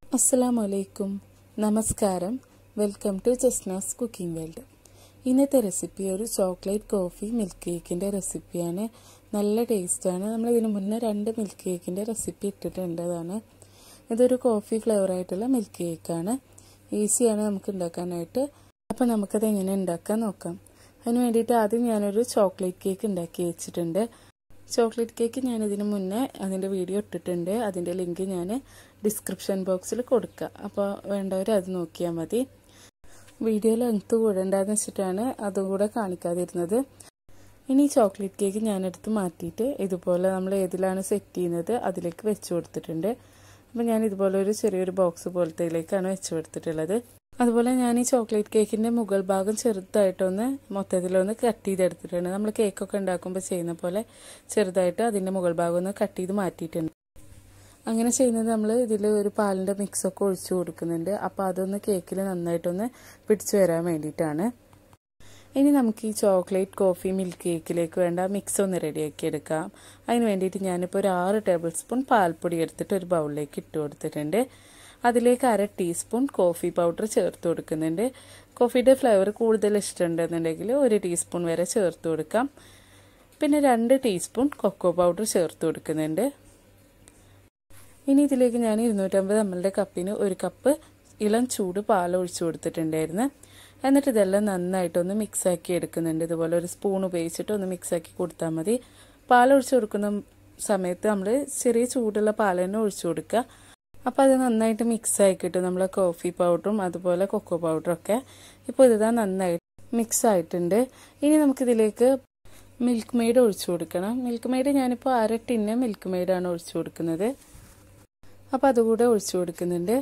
അസ്സലാമു അലൈക്കും നമസ്കാരം welcome to Jasna's cooking world ഇന്നത്തെ റെസിപ്പി ഒരു ചോക്ലേറ്റ് കോഫി മിൽക്ക് കേക്കിൻ്റെ റെസിപ്പിയാണ് നല്ല ടേസ്റ്റാണ് നമ്മൾ ഇതിന് മുന്നേ രണ്ട് മിൽക്ക് കേക്കിൻ്റെ റെസിപ്പി ഇട്ടിട്ടുണ്ടതാണ് ഇതൊരു കോഫി ഫ്ലേവറായിട്ടുള്ള മിൽക്ക് കേക്കാണ് ഈസിയാണ് നമുക്ക് ഉണ്ടാക്കാനായിട്ട് അപ്പോൾ നമുക്കത് എങ്ങനെ ഉണ്ടാക്കാൻ നോക്കാം അതിന് വേണ്ടിയിട്ട് ആദ്യം ഞാനൊരു ചോക്ലേറ്റ് കേക്ക് ഉണ്ടാക്കി വെച്ചിട്ടുണ്ട് ചോക്ലേറ്റ് കേക്ക് ഞാൻ ഇതിന് മുന്നേ അതിൻ്റെ വീഡിയോ ഇട്ടിട്ടുണ്ട് അതിൻ്റെ ലിങ്ക് ഞാൻ ഡിസ്ക്രിപ്ഷൻ ബോക്സിൽ കൊടുക്കുക അപ്പോൾ വേണ്ടവർ അത് നോക്കിയാൽ മതി വീഡിയോ ലെങ്ത്ത് കൂടണ്ടെന്ന് വെച്ചിട്ടാണ് അതും കൂടെ കാണിക്കാതിരുന്നത് ഇനി ചോക്ലേറ്റ് കേക്ക് ഞാനെടുത്ത് മാറ്റിയിട്ട് ഇതുപോലെ നമ്മൾ ഏതിലാണ് സെറ്റ് ചെയ്യുന്നത് അതിലേക്ക് വെച്ച് കൊടുത്തിട്ടുണ്ട് അപ്പോൾ ഞാൻ ഇതുപോലെ ഒരു ചെറിയൊരു ബോക്സ് പോലത്തേലേക്കാണ് വെച്ച് കൊടുത്തിട്ടുള്ളത് അതുപോലെ ഞാൻ ഈ ചോക്ലേറ്റ് കേക്കിൻ്റെ മുകൾ ഭാഗം ചെറുതായിട്ടൊന്ന് മൊത്തത്തിലൊന്ന് കട്ട് ചെയ്തെടുത്തിട്ടുണ്ട് നമ്മൾ കേക്കൊക്കെ ഉണ്ടാക്കുമ്പോൾ ചെയ്യുന്ന പോലെ ചെറുതായിട്ട് അതിൻ്റെ മുകൾ ഭാഗം ഒന്ന് കട്ട് ചെയ്ത് മാറ്റിയിട്ടുണ്ട് അങ്ങനെ ചെയ്യുന്നത് നമ്മൾ ഇതിൽ ഒരു പാലിൻ്റെ മിക്സൊക്കെ ഒഴിച്ചു കൊടുക്കുന്നുണ്ട് അപ്പോൾ അതൊന്ന് കേക്കിൽ നന്നായിട്ടൊന്ന് പിടിച്ചു വരാൻ വേണ്ടിയിട്ടാണ് ഇനി നമുക്ക് ഈ ചോക്ലേറ്റ് കോഫി മിൽക്ക് കേക്കിലേക്ക് വേണ്ട മിക്സ് ഒന്ന് റെഡിയാക്കി എടുക്കാം അതിന് വേണ്ടിയിട്ട് ഞാനിപ്പോൾ ഒരു ആറ് ടേബിൾ സ്പൂൺ പാൽപ്പൊടി എടുത്തിട്ട് ഒരു ബൗളിലേക്ക് ഇട്ട് കൊടുത്തിട്ടുണ്ട് അതിലേക്ക് അര ടീസ്പൂൺ കോഫി പൗഡർ ചേർത്ത് കൊടുക്കുന്നുണ്ട് കോഫിയുടെ ഫ്ലേവർ കൂടുതൽ ഇഷ്ടമുണ്ടെന്നുണ്ടെങ്കിൽ ഒരു ടീസ്പൂൺ വരെ ചേർത്ത് കൊടുക്കാം പിന്നെ രണ്ട് ടീസ്പൂൺ കൊക്കോ പൗഡർ ചേർത്ത് കൊടുക്കുന്നുണ്ട് ഇനി ഇതിലേക്ക് ഞാൻ ഇരുന്നൂറ്റമ്പത് എം എല്ലിൻ്റെ കപ്പിന് ഒരു കപ്പ് ഇളം ചൂട് പാൽ ഒഴിച്ചു കൊടുത്തിട്ടുണ്ടായിരുന്നു എന്നിട്ട് ഇതെല്ലാം നന്നായിട്ടൊന്ന് മിക്സാക്കി എടുക്കുന്നുണ്ട് ഇതുപോലെ ഒരു സ്പൂൺ ഉപയോഗിച്ചിട്ട് ഒന്ന് മിക്സാക്കി കൊടുത്താൽ മതി പാൽ ഒഴിച്ചു കൊടുക്കുന്ന സമയത്ത് നമ്മൾ ചെറിയ ചൂടുള്ള പാൽ തന്നെ ഒഴിച്ചു കൊടുക്കുക അപ്പോൾ അത് നന്നായിട്ട് മിക്സ് ആയി കിട്ടും നമ്മളെ കോഫി പൗഡറും അതുപോലെ കൊക്കോ പൗഡറും ഒക്കെ ഇപ്പോൾ ഇതാ നന്നായിട്ട് മിക്സ് ആയിട്ടുണ്ട് ഇനി നമുക്കിതിലേക്ക് മിൽക്ക് മെയ്ഡ് ഒഴിച്ചു കൊടുക്കണം മിൽക്ക് മെയ്ഡ് ഞാനിപ്പോൾ അര ടിന്ന് മിൽക്ക് മെയ്ഡാണ് ഒഴിച്ചു കൊടുക്കുന്നത് അപ്പോൾ അതുകൂടെ ഒഴിച്ചു കൊടുക്കുന്നുണ്ട്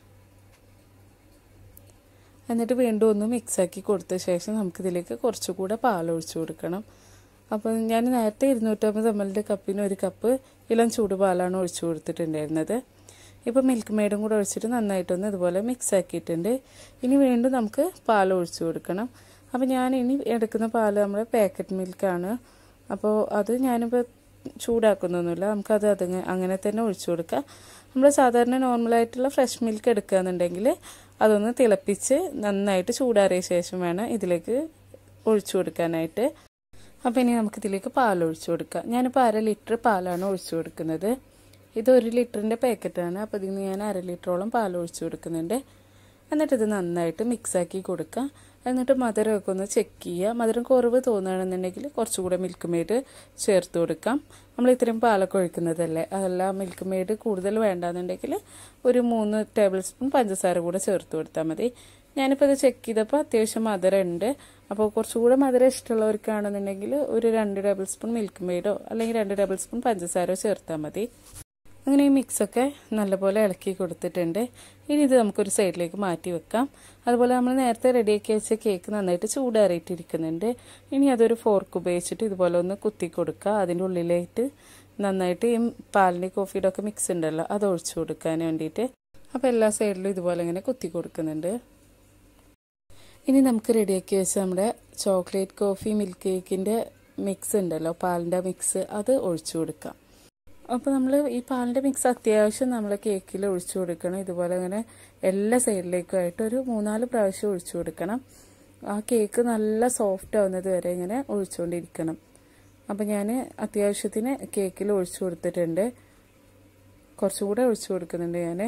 എന്നിട്ട് വീണ്ടും ഒന്ന് മിക്സാക്കി കൊടുത്ത ശേഷം നമുക്കിതിലേക്ക് കുറച്ചുകൂടെ പാൽ ഒഴിച്ചു കൊടുക്കണം അപ്പോൾ ഞാൻ നേരത്തെ ഇരുന്നൂറ്റമ്പത് എം എല്ലിൻ്റെ കപ്പിന് ഒരു കപ്പ് ഇളം ചൂട് പാലാണ് ഒഴിച്ചു കൊടുത്തിട്ടുണ്ടായിരുന്നത് ഇപ്പോൾ മിൽക്ക് മെയ്ഡും കൂടെ ഒഴിച്ചിട്ട് നന്നായിട്ടൊന്ന് ഇതുപോലെ മിക്സ് ആക്കിയിട്ടുണ്ട് ഇനി വീണ്ടും നമുക്ക് പാൽ ഒഴിച്ചു കൊടുക്കണം അപ്പോൾ ഞാൻ ഇനി എടുക്കുന്ന പാൽ നമ്മുടെ പാക്കറ്റ് മിൽക്കാണ് അപ്പോൾ അത് ഞാനിപ്പോൾ ചൂടാക്കുന്നൊന്നുമില്ല നമുക്കത് അത് അങ്ങനെ തന്നെ ഒഴിച്ചു കൊടുക്കാം നമ്മൾ സാധാരണ നോർമലായിട്ടുള്ള ഫ്രഷ് മിൽക്ക് എടുക്കുകയെന്നുണ്ടെങ്കിൽ അതൊന്ന് തിളപ്പിച്ച് നന്നായിട്ട് ചൂടാറിയ ശേഷം വേണം ഇതിലേക്ക് ഒഴിച്ചു കൊടുക്കാനായിട്ട് അപ്പോൾ ഇനി നമുക്കിതിലേക്ക് പാൽ ഒഴിച്ചു കൊടുക്കാം ഞാനിപ്പോൾ അര ലിറ്റർ പാലാണ് ഒഴിച്ചു കൊടുക്കുന്നത് ഇത് ഒരു ലിറ്ററിൻ്റെ പാക്കറ്റാണ് അപ്പോൾ ഇതിന് ഞാൻ അര ലിറ്ററോളം പാൽ ഒഴിച്ചു കൊടുക്കുന്നുണ്ട് എന്നിട്ട് ഇത് നന്നായിട്ട് മിക്സാക്കി കൊടുക്കുക എന്നിട്ട് മധുരമൊക്കെ ഒന്ന് ചെക്ക് ചെയ്യുക മധുരം കുറവ് തോന്നുകയാണെന്നുണ്ടെങ്കിൽ കുറച്ചുകൂടെ മിൽക്ക് മെയ്ഡ് ചേർത്ത് കൊടുക്കാം നമ്മൾ ഇത്രയും പാലൊക്കെ ഒഴിക്കുന്നതല്ലേ അതല്ല മിൽക്ക് മെയ്ഡ് കൂടുതൽ വേണ്ടാന്നുണ്ടെങ്കിൽ ഒരു മൂന്ന് ടേബിൾ സ്പൂൺ പഞ്ചസാര കൂടെ ചേർത്ത് കൊടുത്താൽ മതി ഞാനിപ്പോൾ ഇത് ചെക്ക് ചെയ്തപ്പോൾ അത്യാവശ്യം മധുരം ഉണ്ട് അപ്പോൾ കുറച്ചുകൂടെ മധുരം ഇഷ്ടമുള്ളവർക്കാണെന്നുണ്ടെങ്കിൽ ഒരു രണ്ട് ടേബിൾ സ്പൂൺ മിൽക്ക് മെയ്ഡോ അല്ലെങ്കിൽ രണ്ട് ടേബിൾ സ്പൂൺ പഞ്ചസാരോ ചേർത്താൽ മതി അങ്ങനെ ഈ മിക്സൊക്കെ നല്ലപോലെ ഇളക്കി കൊടുത്തിട്ടുണ്ട് ഇനി ഇത് നമുക്കൊരു സൈഡിലേക്ക് മാറ്റി വെക്കാം അതുപോലെ നമ്മൾ നേരത്തെ റെഡിയാക്കി വെച്ച കേക്ക് നന്നായിട്ട് ചൂടാറിയിട്ടിരിക്കുന്നുണ്ട് ഇനി അതൊരു ഫോർക്ക് ഉപയോഗിച്ചിട്ട് ഇതുപോലെ ഒന്ന് കുത്തി കൊടുക്കുക അതിൻ്റെ ഉള്ളിലായിട്ട് നന്നായിട്ട് ഈ പാലിൻ്റെ കോഫിയുടെ ഒക്കെ മിക്സ് ഉണ്ടല്ലോ അത് ഒഴിച്ചു കൊടുക്കാൻ വേണ്ടിയിട്ട് അപ്പോൾ എല്ലാ സൈഡിലും ഇതുപോലെ ഇങ്ങനെ കുത്തി കൊടുക്കുന്നുണ്ട് ഇനി നമുക്ക് റെഡിയാക്കി വെച്ച നമ്മുടെ ചോക്ലേറ്റ് കോഫി മിൽക്ക് കേക്കിൻ്റെ മിക്സ് ഉണ്ടല്ലോ പാലിൻ്റെ മിക്സ് അത് ഒഴിച്ചു കൊടുക്കാം അപ്പോൾ നമ്മൾ ഈ പാലിൻ്റെ മിക്സ് അത്യാവശ്യം നമ്മൾ കേക്കിൽ ഒഴിച്ചു കൊടുക്കണം ഇതുപോലെ അങ്ങനെ എല്ലാ സൈഡിലേക്കും ആയിട്ട് ഒരു മൂന്നാല് പ്രാവശ്യം ഒഴിച്ചു കൊടുക്കണം ആ കേക്ക് നല്ല സോഫ്റ്റ് ആവുന്നത് വരെ ഇങ്ങനെ ഒഴിച്ചുകൊണ്ടിരിക്കണം അപ്പം ഞാൻ അത്യാവശ്യത്തിന് കേക്കിൽ ഒഴിച്ചു കൊടുത്തിട്ടുണ്ട് കുറച്ചുകൂടെ ഒഴിച്ചു കൊടുക്കുന്നുണ്ട് ഞാൻ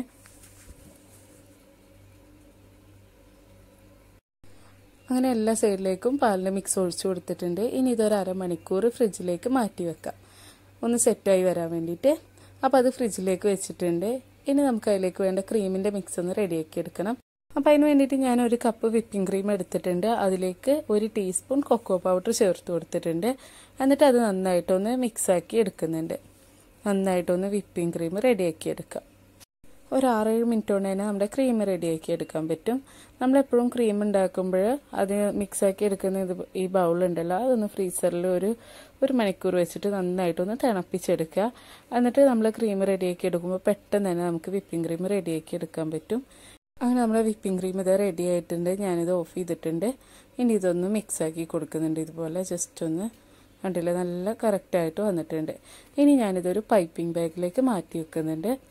അങ്ങനെ എല്ലാ സൈഡിലേക്കും പാലിൻ്റെ മിക്സ് ഒഴിച്ചു കൊടുത്തിട്ടുണ്ട് ഇനി ഇതൊരു അരമണിക്കൂർ ഫ്രിഡ്ജിലേക്ക് മാറ്റി വെക്കാം ഒന്ന് സെറ്റായി വരാൻ വേണ്ടിയിട്ട് അപ്പോൾ അത് ഫ്രിഡ്ജിലേക്ക് വെച്ചിട്ടുണ്ട് ഇനി നമുക്ക് അതിലേക്ക് വേണ്ട ക്രീമിൻ്റെ മിക്സ് ഒന്ന് റെഡിയാക്കി എടുക്കണം അപ്പോൾ അതിന് വേണ്ടിയിട്ട് ഞാൻ ഒരു കപ്പ് വിപ്പിംഗ് ക്രീം എടുത്തിട്ടുണ്ട് അതിലേക്ക് ഒരു ടീസ്പൂൺ കൊക്കോ പൗഡർ ചേർത്ത് കൊടുത്തിട്ടുണ്ട് എന്നിട്ട് അത് നന്നായിട്ടൊന്ന് മിക്സാക്കി എടുക്കുന്നുണ്ട് നന്നായിട്ടൊന്ന് വിപ്പിംഗ് ക്രീം റെഡിയാക്കി എടുക്കാം ഒരു ആറേഴ് മിനിറ്റ് കൊണ്ട് തന്നെ നമ്മുടെ ക്രീം റെഡിയാക്കി എടുക്കാൻ പറ്റും നമ്മളെപ്പോഴും ക്രീം ഉണ്ടാക്കുമ്പോൾ അത് മിക്സാക്കി എടുക്കുന്ന ഇത് ഈ ബൗളുണ്ടല്ലോ അതൊന്ന് ഫ്രീസറിൽ ഒരു ഒരു മണിക്കൂർ വെച്ചിട്ട് നന്നായിട്ടൊന്ന് തിളപ്പിച്ചെടുക്കുക എന്നിട്ട് നമ്മൾ ക്രീം റെഡിയാക്കി എടുക്കുമ്പോൾ പെട്ടെന്ന് തന്നെ നമുക്ക് വിപ്പിംഗ് ക്രീം റെഡിയാക്കി എടുക്കാൻ പറ്റും അങ്ങനെ നമ്മുടെ വിപ്പിംഗ് ക്രീം ഇത് റെഡി ആയിട്ടുണ്ട് ഞാനിത് ഓഫ് ചെയ്തിട്ടുണ്ട് ഇനി ഇതൊന്ന് മിക്സാക്കി കൊടുക്കുന്നുണ്ട് ഇതുപോലെ ജസ്റ്റ് ഒന്ന് കണ്ടില്ല നല്ല കറക്റ്റായിട്ട് വന്നിട്ടുണ്ട് ഇനി ഞാനിതൊരു പൈപ്പിംഗ് ബാഗിലേക്ക് മാറ്റി വെക്കുന്നുണ്ട്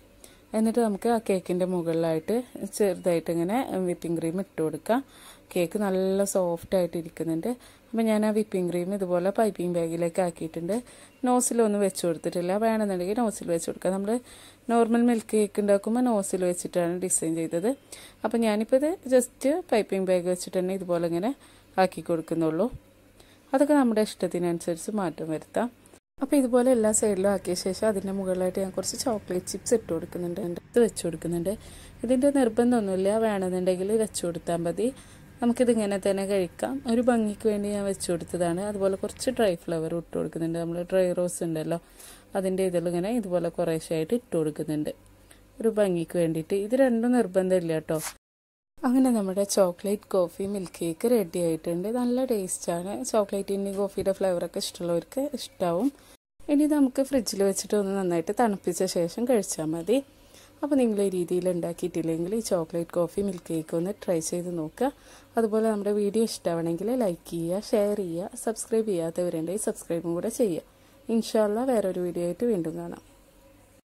എന്നിട്ട് നമുക്ക് ആ കേക്കിൻ്റെ മുകളിലായിട്ട് ചെറുതായിട്ട് ഇങ്ങനെ വിപ്പിംഗ് ക്രീം ഇട്ട് കൊടുക്കാം കേക്ക് നല്ല സോഫ്റ്റ് ആയിട്ട് ഇരിക്കുന്നുണ്ട് അപ്പോൾ ഞാൻ ആ വിപ്പിംഗ് ക്രീം ഇതുപോലെ പൈപ്പിംഗ് ബാഗിലേക്ക് ആക്കിയിട്ടുണ്ട് നോസിലൊന്നും വെച്ച് കൊടുത്തിട്ടില്ല വേണമെന്നുണ്ടെങ്കിൽ നോസിൽ വെച്ച് കൊടുക്കാം നമ്മൾ നോർമൽ മിൽക്ക് കേക്ക് ഉണ്ടാക്കുമ്പോൾ നോസിൽ വെച്ചിട്ടാണ് ഡിസൈൻ ചെയ്തത് അപ്പോൾ ഞാനിപ്പോൾ ഇത് ജസ്റ്റ് പൈപ്പിംഗ് ബാഗ് വെച്ചിട്ട് തന്നെ ഇതുപോലെ ഇങ്ങനെ ആക്കി കൊടുക്കുന്നുള്ളൂ അതൊക്കെ നമ്മുടെ ഇഷ്ടത്തിനനുസരിച്ച് മാറ്റം വരുത്താം അപ്പോൾ ഇതുപോലെ എല്ലാ സൈഡിലും ആക്കിയ ശേഷം അതിൻ്റെ മുകളിലായിട്ട് ഞാൻ കുറച്ച് ചോക്ലേറ്റ് ചിപ്സ് ഇട്ട് കൊടുക്കുന്നുണ്ട് ഇത് വെച്ച് കൊടുക്കുന്നുണ്ട് ഇതിൻ്റെ നിർബന്ധമൊന്നുമില്ല വേണമെന്നുണ്ടെങ്കിൽ വെച്ച് കൊടുത്താൽ മതി നമുക്കിതിങ്ങനെ തന്നെ കഴിക്കാം ഒരു ഭംഗിക്ക് വേണ്ടി ഞാൻ വെച്ച് കൊടുത്തതാണ് അതുപോലെ കുറച്ച് ഡ്രൈ ഫ്ലവർ ഇട്ട് കൊടുക്കുന്നുണ്ട് നമ്മൾ ഡ്രൈ റോസ് ഉണ്ടല്ലോ അതിൻ്റെ ഇതിലിങ്ങനെ ഇതുപോലെ കുറേശ്ശായിട്ട് ഇട്ട് കൊടുക്കുന്നുണ്ട് ഒരു ഭംഗിക്ക് വേണ്ടിയിട്ട് ഇത് രണ്ടും നിർബന്ധമില്ല കേട്ടോ അങ്ങനെ നമ്മുടെ chocolate coffee milk cake ready ആയിട്ടുണ്ട് നല്ല ടേസ്റ്റാണ് ചോക്ലേറ്റിൻ്റെ കോഫിയുടെ ഫ്ലേവറൊക്കെ ഇഷ്ടമുള്ളവർക്ക് ഇഷ്ടമാവും ഇനി നമുക്ക് ഫ്രിഡ്ജിൽ വെച്ചിട്ട് ഒന്ന് നന്നായിട്ട് തണുപ്പിച്ച ശേഷം കഴിച്ചാൽ മതി അപ്പോൾ നിങ്ങൾ ഈ രീതിയിൽ ഉണ്ടാക്കിയിട്ടില്ലെങ്കിൽ ഈ ചോക്ലേറ്റ് കോഫി മിൽക്ക് കേക്ക് ഒന്ന് ട്രൈ ചെയ്ത് നോക്കുക അതുപോലെ നമ്മുടെ വീഡിയോ ഇഷ്ടമാണെങ്കിൽ ലൈക്ക് ചെയ്യുക ഷെയർ ചെയ്യുക സബ്സ്ക്രൈബ് ചെയ്യാത്തവരുണ്ടെങ്കിൽ സബ്സ്ക്രൈബും കൂടെ ചെയ്യുക ഇൻഷാല്ല വേറൊരു വീഡിയോ ആയിട്ട് വീണ്ടും കാണാം